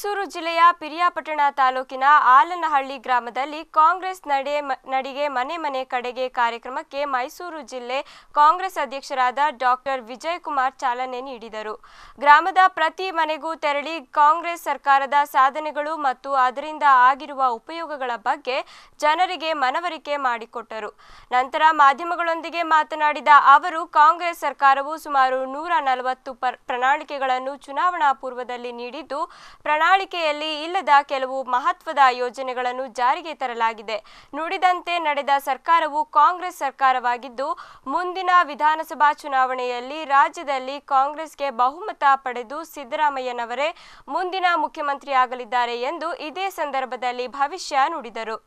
ಮೈಸೂರು ಜಿಲ್ಲೆಯ ಪಿರಿಯಾಪಟ್ಟಣ ತಾಲೂಕಿನ ಆಲನಹಳ್ಳಿ ಗ್ರಾಮದಲ್ಲಿ ಕಾಂಗ್ರೆಸ್ ನಡೆ ಮ- ನಡಿಗೆ ಮನೆ ಮನೆ ಕಡೆಗೆ ಕಾರ್ಯಕ್ರಮಕ್ಕೆ ಮೈಸೂರು ಜಿಲ್ಲೆ ಕಾಂಗ್ರೆಸ್ ಅಧ್ಯಕ್ಷರಾದ ಡಾಕ್ಟರ್ ವಿಜಯ್ ಕುಮಾರ್ ಚಾಲನೆ ನೀಡಿದರು ಗ್ರಾಮದ ಪ್ರತಿ ಮನೆಗೂ ತೆರಳಿ ಕಾಂಗ್ರೆಸ್ ಸರ್ಕಾರದ ಸಾಧನೆಗಳು ಮತ್ತು ಅದರಿಂದ ಆಗಿರುವ ಉಪಯೋಗಗಳ ಬಗ್ಗೆ ಜನರಿಗೆ ಮನವರಿಕೆ ಮಾಡಿಕೊಟ್ಟರು ನಂತರ ಮಾಧ್ಯಮಗಳೊಂದಿಗೆ ಮಾತನಾಡಿದ ಅವರು ಕಾಂಗ್ರೆಸ್ ಸರ್ಕಾರವು ಸುಮಾರು ನೂರ ನಲವತ್ತು ಪರ್- ಪ್ರಣಾಳಿಕೆಗಳನ್ನು ಚುನಾವಣಾ ಪೂರ್ವದಲ್ಲಿ ನೀಡಿದ್ದು ಪ್ರಣಾಳಿಕೆಯಲ್ಲಿ ಇಲ್ಲದ ಕೆಲವು ಮಹತ್ವದ ಯೋಜನೆಗಳನ್ನು ಜಾರಿಗೆ ತರಲಾಗಿದೆ ನುಡಿದಂತೆ ನಡೆದ ಸರ್ಕಾರವು ಕಾಂಗ್ರೆಸ್ ಸರ್ಕಾರವಾಗಿದ್ದು ಮುಂದಿನ ವಿಧಾನಸಭಾ ಚುನಾವಣೆಯಲ್ಲಿ ರಾಜ್ಯದಲ್ಲಿ ಕಾಂಗ್ರೆಸ್ಗೆ ಬಹುಮತ ಪಡೆದು ಸಿದ್ದರಾಮಯ್ಯನವರೇ ಮುಂದಿನ ಮುಖ್ಯಮಂತ್ರಿಯಾಗಲಿದ್ದಾರೆ ಎಂದು ಇದೇ ಸಂದರ್ಭದಲ್ಲಿ ಭವಿಷ್ಯ ನುಡಿದರು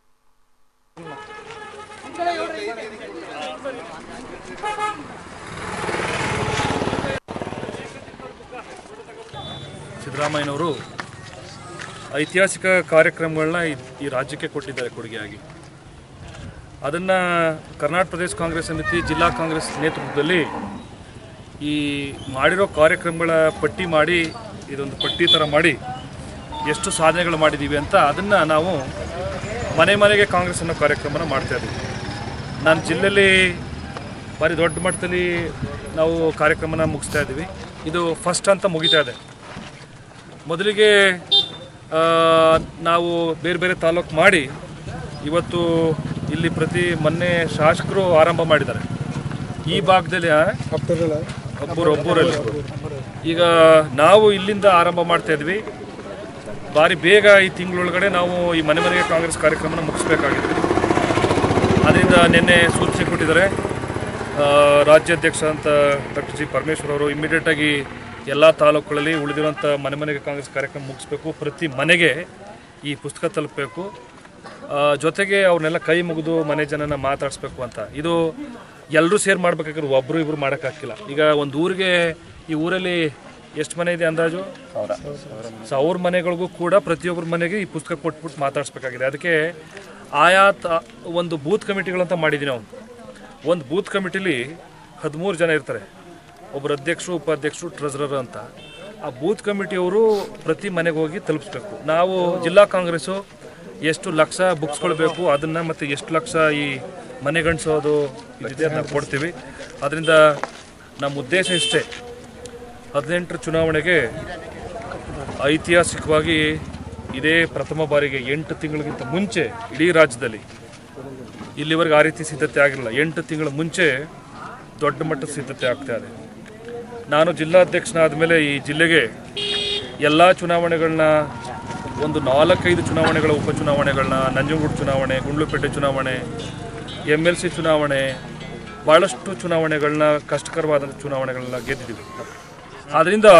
ಸಿದ್ದರಾಮಯ್ಯನವರು ಐತಿಹಾಸಿಕ ಕಾರ್ಯಕ್ರಮಗಳನ್ನ ಈ- ಈ ರಾಜ್ಯಕ್ಕೆ ಕೊಟ್ಟಿದ್ದಾರೆ ಕೊಡುಗೆಯಾಗಿ ಅದನ್ನು ಕರ್ನಾಟಕ ಪ್ರದೇಶ ಕಾಂಗ್ರೆಸ್ ಸಮಿತಿ ಜಿಲ್ಲಾ ಕಾಂಗ್ರೆಸ್ ನೇತೃತ್ವದಲ್ಲಿ ಈ ಮಾಡಿರೋ ಕಾರ್ಯಕ್ರಮಗಳ ಪಟ್ಟಿ ಮಾಡಿ ಇದೊಂದು ಪಟ್ಟಿ ಥರ ಮಾಡಿ ಎಷ್ಟು ಸಾಧನೆಗಳು ಮಾಡಿದ್ದೀವಿ ಅಂತ ಅದನ್ನು ನಾವು ಮನೆ ಮನೆಗೆ ಕಾಂಗ್ರೆಸ್ ಅನ್ನೋ ಕಾರ್ಯಕ್ರಮನ ಮಾಡ್ತಾ ಇದ್ದೀವಿ ನಾನು ಜಿಲ್ಲೆಯಲ್ಲಿ ಭಾರಿ ದೊಡ್ಡ ಮಟ್ಟದಲ್ಲಿ ನಾವು ಕಾರ್ಯಕ್ರಮನ ಮುಗಿಸ್ತಾ ಇದ್ದೀವಿ ಇದು ಫಸ್ಟ್ ಅಂತ ಮುಗಿತಾ ಇದೆ ಮೊದಲಿಗೆ ಆ, ನಾವು ಬೇರೆ ಬೇರೆ ತಾಲೂಕು ಮಾಡಿ ಇವತ್ತು ಇಲ್ಲಿ ಪ್ರತಿ ಮೊನ್ನೆ ಶಾಸಕರು ಆರಂಭ ಮಾಡಿದ್ದಾರೆ ಈ ಭಾಗದಲ್ಲಿ ಆ, ಒಬ್ಬರು ಒಬ್ಬರಲ್ಲಿ ಈಗ ನಾವು ಇಲ್ಲಿಂದ ಆರಂಭ ಮಾಡ್ತಾ ಇದ್ವಿ ಭಾರಿ ಬೇಗ ಈ ತಿಂಗಳೊಳಗಡೆ ನಾವು ಈ ಮನೆ ಮನೆಗೆ ಕಾಂಗ್ರೆಸ್ ಕಾರ್ಯಕ್ರಮನ ಮುಗಿಸ್ಬೇಕಾಗಿದೆ ಅದರಿಂದ ನಿನ್ನೆ ಸೂಚನೆ ಕೊಟ್ಟಿದ್ದಾರೆ ಆ, ರಾಜ್ಯಾಧ್ಯಕ್ಷ ಅಂತ ಡಾಕ್ಟರ್ ಜಿ ಪರಮೇಶ್ವರ್ ಅವರು ಇಮಿಡಿಯೇಟಾಗಿ ಎಲ್ಲ ತಾಲೂಕುಗಳಲ್ಲಿ ಉಳಿದಿರುವಂಥ ಮನೆ ಮನೆಗೆ ಕಾಂಗ್ರೆಸ್ ಕಾರ್ಯಕ್ರಮ ಮುಗಿಸ್ಬೇಕು ಪ್ರತಿ ಮನೆಗೆ ಈ ಪುಸ್ತಕ ತಲುಪಬೇಕು ಆ, ಜೊತೆಗೆ ಅವ್ರನ್ನೆಲ್ಲ ಕೈ ಮುಗಿದು ಮನೆ ಜನನ ಮಾತಾಡಿಸ್ಬೇಕು ಅಂತ ಇದು ಎಲ್ಲರೂ ಸೇರಿ ಮಾಡ್ಬೇಕಾದ್ರೆ ಒಬ್ಬರು ಇಬ್ಬರು ಮಾಡೋಕ್ಕಾಗಿಲ್ಲ ಈಗ ಒಂದು ಊರಿಗೆ ಈ ಊರಲ್ಲಿ ಎಷ್ಟು ಮನೆ ಇದೆ ಅಂದಾಜು ಸಾವಿರ ಮನೆಗಳಿಗೂ ಕೂಡ ಪ್ರತಿಯೊಬ್ಬರ ಮನೆಗೆ ಈ ಪುಸ್ತಕ ಕೊಟ್ಬಿಟ್ಟು ಮಾತಾಡಿಸ್ಬೇಕಾಗಿದೆ ಅದಕ್ಕೆ ಆಯಾ ತ- ಒಂದು ಬೂತ್ ಕಮಿಟಿಗಳಂತ ಮಾಡಿದ್ದೀವಿ ನಾವು ಒಂದು ಬೂತ್ ಕಮಿಟಿಲಿ ಹದಿಮೂರು ಜನ ಇರ್ತಾರೆ ಒಬ್ಬರು ಅಧ್ಯಕ್ಷರು ಉಪಾಧ್ಯಕ್ಷರು ಟ್ರೆಜರರ್ ಅಂತ ಆ ಬೂತ್ ಕಮಿಟಿಯವರು ಪ್ರತಿ ಮನೆಗೆ ಹೋಗಿ ತಲುಪಿಸ್ಬೇಕು ನಾವು ಜಿಲ್ಲಾ ಕಾಂಗ್ರೆಸ್ಸು ಎಷ್ಟು ಲಕ್ಷ ಬುಕ್ಸ್ಗಳು ಬೇಕು ಅದನ್ನು ಮತ್ತು ಎಷ್ಟು ಲಕ್ಷ ಈ ಮನೆಗಣಿಸೋದು ಇದಿದೆ ಅದನ್ನ ಕೊಡ್ತೀವಿ ಅದರಿಂದ ನಮ್ಮ ಉದ್ದೇಶ ಇಷ್ಟೇ ಹದಿನೆಂಟರ ಚುನಾವಣೆಗೆ ಐತಿಹಾಸಿಕವಾಗಿ ಇದೇ ಪ್ರಥಮ ಬಾರಿಗೆ ಎಂಟು ತಿಂಗಳಿಗಿಂತ ಮುಂಚೆ ಇಡೀ ರಾಜ್ಯದಲ್ಲಿ ಇಲ್ಲಿವರೆಗೆ ಆ ರೀತಿ ಸಿದ್ಧತೆ ಆಗಿರಲಿಲ್ಲ ಎಂಟು ತಿಂಗಳ ಮುಂಚೆ ದೊಡ್ಡ ಮಟ್ಟದ ಸಿದ್ಧತೆ ಆಗ್ತಾ ಇದೆ ನಾನು ಜಿಲ್ಲಾಧ್ಯಕ್ಷನಾದ ಮೇಲೆ ಈ ಜಿಲ್ಲೆಗೆ ಎಲ್ಲ ಚುನಾವಣೆಗಳನ್ನ ಒಂದು ನಾಲ್ಕೈದು ಚುನಾವಣೆಗಳ ಉಪಚುನಾವಣೆಗಳನ್ನ ನಂಜನಗೂಡು ಚುನಾವಣೆ ಗುಂಡ್ಲುಪೇಟೆ ಚುನಾವಣೆ ಎಮ್ ಎಲ್ ಸಿ ಚುನಾವಣೆ ಭಾಳಷ್ಟು ಚುನಾವಣೆಗಳನ್ನ ಕಷ್ಟಕರವಾದ ಚುನಾವಣೆಗಳನ್ನ ಗೆದ್ದಿದ್ದೀವಿ ಆದ್ದರಿಂದ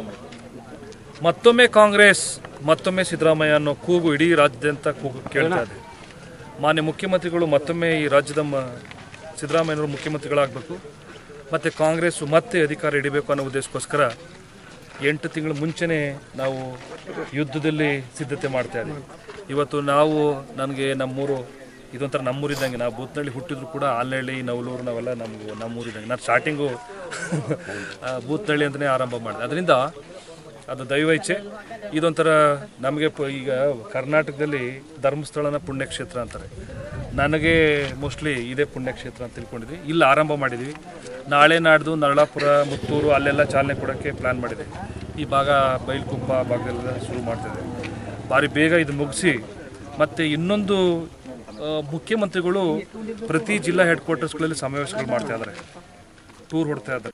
ಮತ್ತೊಮ್ಮೆ ಕಾಂಗ್ರೆಸ್ ಮತ್ತೊಮ್ಮೆ ಸಿದ್ದರಾಮಯ್ಯ ಅನ್ನೋ ಕೂಗು ಇಡೀ ರಾಜ್ಯಾದ್ಯಂತ ಕೂಗು ಕೇಳ್ತಾ ಇದೆ ಮಾನ್ಯ ಮುಖ್ಯಮಂತ್ರಿಗಳು ಮತ್ತೊಮ್ಮೆ ಈ ರಾಜ್ಯದ ಮ ಸಿದ್ದರಾಮಯ್ಯನವರು ಮುಖ್ಯಮಂತ್ರಿಗಳಾಗಬೇಕು ಮತ್ತು ಕಾಂಗ್ರೆಸ್ಸು ಮತ್ತೆ ಅಧಿಕಾರ ಹಿಡಿಬೇಕು ಅನ್ನೋ ಉದ್ದೇಶಕ್ಕೋಸ್ಕರ ಎಂಟು ತಿಂಗಳ ಮುಂಚೆನೇ ನಾವು ಯುದ್ಧದಲ್ಲಿ ಸಿದ್ಧತೆ ಮಾಡ್ತಾ ಇದ್ದೀವಿ ಇವತ್ತು ನಾವು ನನಗೆ ನಮ್ಮೂರು ಇದೊಂಥರ ನಮ್ಮೂರಿದ್ದಂಗೆ ನಾವು ಬೂತ್ನಳ್ಳಿ ಹುಟ್ಟಿದ್ರು ಕೂಡ ಆಲ್ನಹಳ್ಳಿ ನವಲೂರು ನಾವೆಲ್ಲ ನಮಗೂ ನಮ್ಮೂರಿದ್ದಂಗೆ ನಾನು ಸ್ಟಾರ್ಟಿಂಗು ಬೂತ್ನಳ್ಳಿ ಅಂತಲೇ ಆರಂಭ ಮಾಡಿದೆ ಅದರಿಂದ ಅದು ದೈವ ಇಚ್ಛೆ ಇದೊಂಥರ ನಮಗೆ ಪ ಈಗ ಕರ್ನಾಟಕದಲ್ಲಿ ಧರ್ಮಸ್ಥಳನ ಪುಣ್ಯಕ್ಷೇತ್ರ ಅಂತಾರೆ ನನಗೆ ಮೋಸ್ಟ್ಲಿ ಇದೇ ಪುಣ್ಯಕ್ಷೇತ್ರ ಅಂತ ತಿಳ್ಕೊಂಡಿದ್ವಿ ಇಲ್ಲಿ ಆರಂಭ ಮಾಡಿದ್ವಿ ನಾಳೆ ನಾಡ್ದು ನರಳಾಪುರ ಮುತ್ತೂರು ಅಲ್ಲೆಲ್ಲ ಚಾಲನೆ ಕೊಡೋಕ್ಕೆ ಪ್ಲ್ಯಾನ್ ಮಾಡಿದೆ ಈ ಭಾಗ ಬೈಲ್ಕುಪ್ಪ ಭಾಗದಲ್ಲೆಲ್ಲ ಶುರು ಮಾಡ್ತಿದ್ದೆ ಭಾರಿ ಬೇಗ ಇದು ಮುಗಿಸಿ ಮತ್ತು ಇನ್ನೊಂದು ಆ, ಮುಖ್ಯಮಂತ್ರಿಗಳು ಪ್ರತಿ ಜಿಲ್ಲಾ ಹೆಡ್ ಕ್ವಾರ್ಟರ್ಸ್ಗಳಲ್ಲಿ ಸಮಾವೇಶಗಳು ಮಾಡ್ತಾ ಇದ್ದಾರೆ ಟೂರ್ ಹೊಡ್ತಾ ಇದ್ದಾರೆ